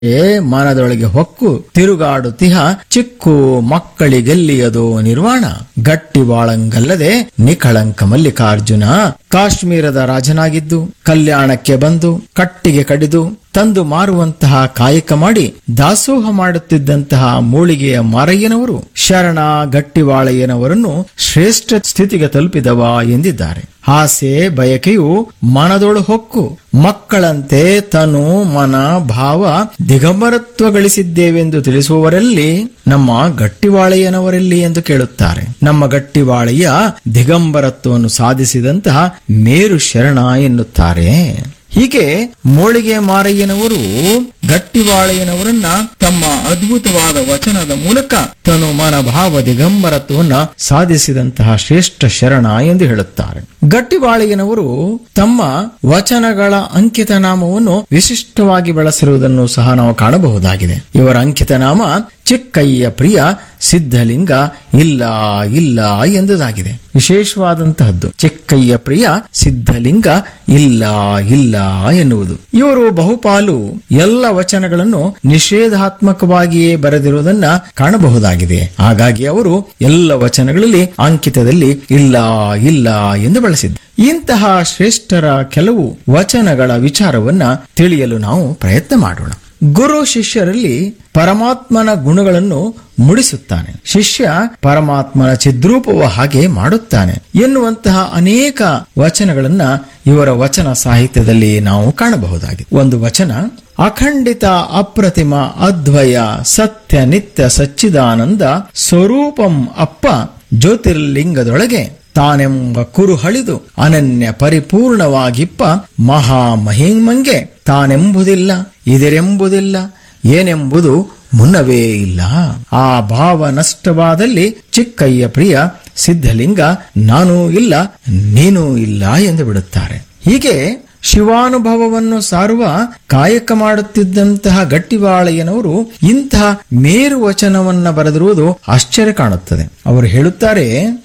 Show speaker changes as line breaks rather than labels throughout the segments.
ಏ ಮನದೊಳಗೆ ಹೊಕ್ಕು ತಿರುಗಾಡುತ್ತಿಹ ಚಿಕ್ಕು ಮಕ್ಕಳಿಗೆಲ್ಲಿಯದೋ ನಿರ್ವಾಣ ಗಟ್ಟಿ ಬಾಳಂಗಲ್ಲದೆ ನಿಖಳಂಕ ಮಲ್ಲಿಕಾರ್ಜುನ ಕಾಶ್ಮೀರದ ರಾಜನಾಗಿದ್ದು ಕಲ್ಯಾಣಕ್ಕೆ ಬಂದು ಕಟ್ಟಿಗೆ ಕಡಿದು ತಂದು ಮಾರುವಂತಹ ಕಾಯಕ ಮಾಡಿ ದಾಸೋಹ ಮಾಡುತ್ತಿದ್ದಂತಹ ಮೂಳಿಗೆಯ ಮಾರಯ್ಯನವರು ಶರಣ ಗಟ್ಟಿವಾಳಯ್ಯನವರನ್ನು ಶ್ರೇಷ್ಠ ಸ್ಥಿತಿಗೆ ತಲುಪಿದವ ಎಂದಿದ್ದಾರೆ ಆಸೆ ಬಯಕೆಯು ಮನದೊಳು ಹೊಕ್ಕು ಮಕ್ಕಳಂತೆ ತನು ಮನ ಭಾವ ದಿಗಂಬರತ್ವ ಗಳಿಸಿದ್ದೇವೆಂದು ತಿಳಿಸುವವರಲ್ಲಿ ನಮ್ಮ ಗಟ್ಟಿವಾಳಯ್ಯನವರಲ್ಲಿ ಎಂದು ಕೇಳುತ್ತಾರೆ ನಮ್ಮ ಗಟ್ಟಿವಾಳಯ್ಯ ದಿಗಂಬರತ್ವವನ್ನು ಸಾಧಿಸಿದಂತಹ ಮೇರು ಶರಣ ಎನ್ನುತ್ತಾರೆ ಹೀಗೆ ಮೋಳಿಗೆ ಮಾರಯ್ಯನವರು ಗಟ್ಟಿವಾಳಯ್ಯನವರನ್ನ ತಮ್ಮ ಅದ್ಭುತವಾದ ವಚನದ ಮೂಲಕ ತನು ಮನ ಭಾವ ದಿಗಂಬರತ್ವವನ್ನ ಸಾಧಿಸಿದಂತಹ ಶ್ರೇಷ್ಠ ಶರಣ ಎಂದು ಹೇಳುತ್ತಾರೆ ಗಟ್ಟಿವಾಳಯ್ಯನವರು ತಮ್ಮ ವಚನಗಳ ಅಂಕಿತ ನಾಮವನ್ನು ವಿಶಿಷ್ಟವಾಗಿ ಬಳಸಿರುವುದನ್ನು ಸಹ ನಾವು ಕಾಣಬಹುದಾಗಿದೆ ಇವರ ಅಂಕಿತ ನಾಮ ಚಿಕ್ಕಯ್ಯ ಪ್ರಿಯ ಸಿದ್ಧಲಿಂಗ ಇಲ್ಲ ಇಲ್ಲ ಎಂಬುದಾಗಿದೆ ವಿಶೇಷವಾದಂತಹದ್ದು ಚಿಕ್ಕಯ್ಯ ಪ್ರಿಯ ಸಿದ್ಧಲಿಂಗ ಇಲ್ಲ ಇಲ್ಲ ಎನ್ನುವುದು ಇವರು ಬಹುಪಾಲು ಎಲ್ಲ ವಚನಗಳನ್ನು ನಿಷೇಧಾತ್ಮಕವಾಗಿಯೇ ಬರೆದಿರುವುದನ್ನ ಕಾಣಬಹುದಾಗಿದೆ ಹಾಗಾಗಿ ಅವರು ಎಲ್ಲ ವಚನಗಳಲ್ಲಿ ಅಂಕಿತದಲ್ಲಿ ಇಲ್ಲ ಇಲ್ಲ ಎಂದು ಬಳಸಿದ್ದು ಇಂತಹ ಶ್ರೇಷ್ಠರ ಕೆಲವು ವಚನಗಳ ವಿಚಾರವನ್ನ ತಿಳಿಯಲು ನಾವು ಪ್ರಯತ್ನ ಮಾಡೋಣ ಗುರು ಶಿಷ್ಯರಲ್ಲಿ ಪರಮಾತ್ಮನ ಗುಣಗಳನ್ನು ಮುಡಿಸುತ್ತಾನೆ ಶಿಷ್ಯ ಪರಮಾತ್ಮನ ಚಿದ್ರೂಪವ ಹಾಗೆ ಮಾಡುತ್ತಾನೆ ಎನ್ನುವಂತಹ ಅನೇಕ ವಚನಗಳನ್ನ ಇವರ ವಚನ ಸಾಹಿತ್ಯದಲ್ಲಿ ನಾವು ಕಾಣಬಹುದಾಗಿದೆ ಒಂದು ವಚನ ಅಖಂಡಿತ ಅಪ್ರತಿಮ ಅದ್ವಯ ಸತ್ಯ ನಿತ್ಯ ಸಚ್ಚಿದಾನಂದ ಸ್ವರೂಪಂ ಅಪ್ಪ ಜ್ಯೋತಿರ್ಲಿಂಗದೊಳಗೆ ತಾನೆಂಬ ಕುರು ಹಳಿದು ಅನನ್ಯ ಪರಿಪೂರ್ಣವಾಗಿಪ್ಪ ಮಹಾಮಹಿಮಂಗೆ ತಾನೆಂಬುದಿಲ್ಲ ಇದರೆಂಬುದಿಲ್ಲ ಏನೆಂಬುದು ಮುನ್ನವೇ ಇಲ್ಲ ಆ ಭಾವ ನಷ್ಟವಾದಲ್ಲಿ ಚಿಕ್ಕಯ್ಯ ಪ್ರಿಯ ಸಿದ್ಧಲಿಂಗ ನಾನೂ ಇಲ್ಲ ನೀನೂ ಇಲ್ಲ ಎಂದು ಬಿಡುತ್ತಾರೆ ಹೀಗೆ ಶಿವಾನುಭವವನ್ನು ಸಾರುವ ಕಾಯಕ ಮಾಡುತ್ತಿದ್ದಂತಹ ಗಟ್ಟಿವಾಳಯ್ಯನವರು ಇಂತಹ ಮೇರು ವಚನವನ್ನ ಬರೆದಿರುವುದು ಆಶ್ಚರ್ಯ ಕಾಣುತ್ತದೆ ಅವರು ಹೇಳುತ್ತಾರೆ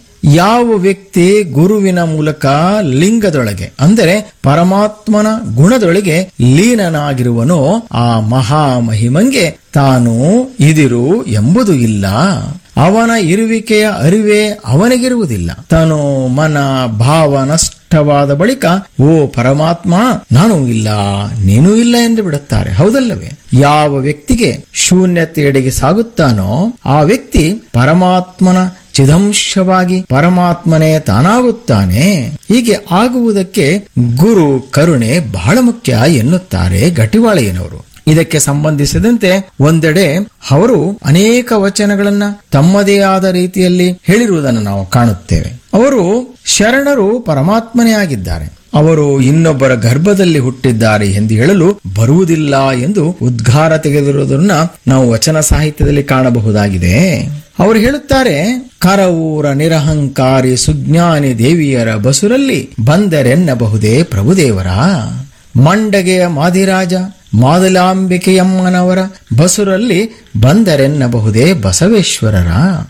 ಯಾವ ವ್ಯಕ್ತಿ ಗುರುವಿನ ಮೂಲಕ ಲಿಂಗದೊಳಗೆ ಅಂದರೆ ಪರಮಾತ್ಮನ ಗುಣದೊಳಗೆ ಲೀನನಾಗಿರುವನೋ ಆ ಮಹಾಮಹಿಮಂಗೆ ತಾನು ಇದಿರು ಎಂಬುದು ಇಲ್ಲ ಅವನ ಇರುವಿಕೆಯ ಅರಿವೇ ಅವನಿಗಿರುವುದಿಲ್ಲ ತಾನು ಮನ ಭಾವ ನಷ್ಟವಾದ ಬಳಿಕ ಓ ಪರಮಾತ್ಮ ನಾನು ಇಲ್ಲ ನೀನು ಇಲ್ಲ ಎಂದು ಬಿಡುತ್ತಾರೆ ಹೌದಲ್ಲವೇ ಯಾವ ವ್ಯಕ್ತಿಗೆ ಶೂನ್ಯತೆಯೆಡೆಗೆ ಸಾಗುತ್ತಾನೋ ಆ ವ್ಯಕ್ತಿ ಪರಮಾತ್ಮನ ಚಿದಂಶವಾಗಿ ಪರಮಾತ್ಮನೇ ತಾನಾಗುತ್ತಾನೆ ಹೀಗೆ ಆಗುವುದಕ್ಕೆ ಗುರು ಕರುಣೆ ಬಹಳ ಮುಖ್ಯ ಎನ್ನುತ್ತಾರೆ ಗಟಿವಾಳಯ್ಯನವರು ಇದಕ್ಕೆ ಸಂಬಂಧಿಸಿದಂತೆ ಒಂದೆಡೆ ಅವರು ಅನೇಕ ವಚನಗಳನ್ನ ತಮ್ಮದೇ ಆದ ರೀತಿಯಲ್ಲಿ ಹೇಳಿರುವುದನ್ನು ನಾವು ಕಾಣುತ್ತೇವೆ ಅವರು ಶರಣರು ಪರಮಾತ್ಮನೇ ಆಗಿದ್ದಾರೆ ಅವರು ಇನ್ನೊಬ್ಬರ ಗರ್ಭದಲ್ಲಿ ಹುಟ್ಟಿದ್ದಾರೆ ಎಂದು ಹೇಳಲು ಬರುವುದಿಲ್ಲ ಎಂದು ಉದ್ಗಾರ ತೆಗೆದಿರುವುದನ್ನ ನಾವು ವಚನ ಸಾಹಿತ್ಯದಲ್ಲಿ ಕಾಣಬಹುದಾಗಿದೆ ಅವರು ಹೇಳುತ್ತಾರೆ ಕರವೂರ ನಿರಹಂಕಾರಿ ಸುಜ್ಞಾನಿ ದೇವಿಯರ ಬಸುರಲ್ಲಿ ಬಂದರೆನ್ನಬಹುದೇ ಪ್ರಭುದೇವರ ಮಂಡಗೆಯ ಮಾದಿರಾಜ ಮಾದಲಾಂಬಿಕೆಯಮ್ಮನವರ ಬಸುರಲ್ಲಿ ಬಂದರೆನ್ನಬಹುದೇ ಬಸವೇಶ್ವರರ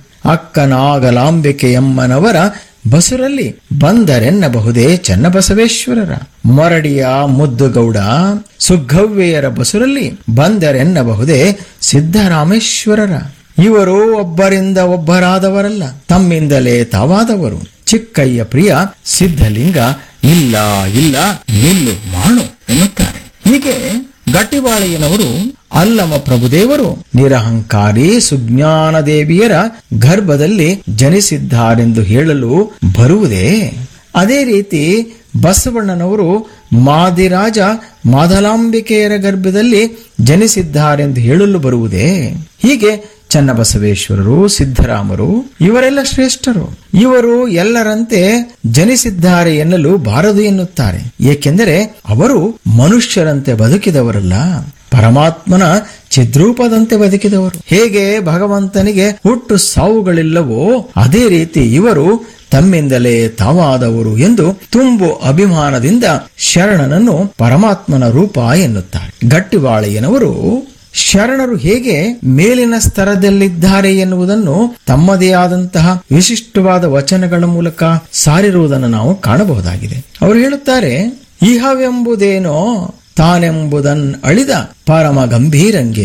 ಅಕ್ಕನಾಗಲಾಂಬಿಕೆಯಮ್ಮನವರ ಬಸುರಲ್ಲಿ ಬಂದರೆನ್ನಬಹುದೇ ಚನ್ನಬಸವೇಶ್ವರರ ಮೊರಡಿಯ ಮುದ್ದುಗೌಡ ಸುಗ್ಗವ್ವೆಯರ ಬಸುರಲ್ಲಿ ಬಂದರೆನ್ನಬಹುದೇ ಸಿದ್ದರಾಮೇಶ್ವರರ ಇವರು ಒಬ್ಬರಿಂದ ಒಬ್ಬರಾದವರಲ್ಲ ತಮ್ಮಿಂದಲೇ ತಾವಾದವರು ಚಿಕ್ಕಯ್ಯ ಪ್ರಿಯ ಸಿದ್ಧಲಿಂಗ ಇಲ್ಲ ಇಲ್ಲ ನಿಲ್ಲು ಮಾಡು ಎನ್ನುತ್ತಾರೆ ಹೀಗೆ ಗಟ್ಟಿವಾಳೆಯನವರು ಅಲ್ಲಮ ಪ್ರಭುದೇವರು ನಿರಹಂಕಾರಿ ಸುಜ್ಞಾನ ದೇವಿಯರ ಗರ್ಭದಲ್ಲಿ ಜನಿಸಿದ್ದಾರೆಂದು ಹೇಳಲು ಬರುವುದೇ ಅದೇ ರೀತಿ ಬಸವಣ್ಣನವರು ಮಾದಿರಾಜ ಮಾದಲಾಂಬಿಕೆಯರ ಗರ್ಭದಲ್ಲಿ ಜನಿಸಿದ್ದಾರೆಂದು ಹೇಳಲು ಬರುವುದೇ ಹೀಗೆ ಚನ್ನಬಸವೇಶ್ವರರು ಸಿದ್ದರಾಮರು ಇವರೆಲ್ಲ ಶ್ರೇಷ್ಠರು ಇವರು ಎಲ್ಲರಂತೆ ಜನಿಸಿದ್ದಾರೆ ಎನ್ನಲು ಬಾರದು ಎನ್ನುತ್ತಾರೆ ಏಕೆಂದರೆ ಅವರು ಮನುಷ್ಯರಂತೆ ಬದುಕಿದವರಲ್ಲ ಪರಮಾತ್ಮನ ಚಿದ್ರೂಪದಂತೆ ಬದುಕಿದವರು ಹೇಗೆ ಭಗವಂತನಿಗೆ ಹುಟ್ಟು ಸಾವುಗಳಿಲ್ಲವೋ ಅದೇ ರೀತಿ ಇವರು ತಮ್ಮಿಂದಲೇ ತಾವಾದವರು ಎಂದು ತುಂಬು ಅಭಿಮಾನದಿಂದ ಶರಣನನ್ನು ಪರಮಾತ್ಮನ ರೂಪ ಎನ್ನುತ್ತಾರೆ ಗಟ್ಟಿವಾಳೆಯನವರು ಶರಣರು ಹೇಗೆ ಮೇಲಿನ ಸ್ತರದಲ್ಲಿದ್ದಾರೆ ಎನ್ನುವುದನ್ನು ತಮ್ಮದೇ ಆದಂತಹ ವಿಶಿಷ್ಟವಾದ ವಚನಗಳ ಮೂಲಕ ಸಾರಿರುವುದನ್ನು ನಾವು ಕಾಣಬಹುದಾಗಿದೆ ಅವರು ಹೇಳುತ್ತಾರೆ ಇಹವೆಂಬುದೇನೋ ತಾನೆಂಬುದನ್ ಅಳಿದ ಪರಮ ಗಂಭೀರಂಗೆ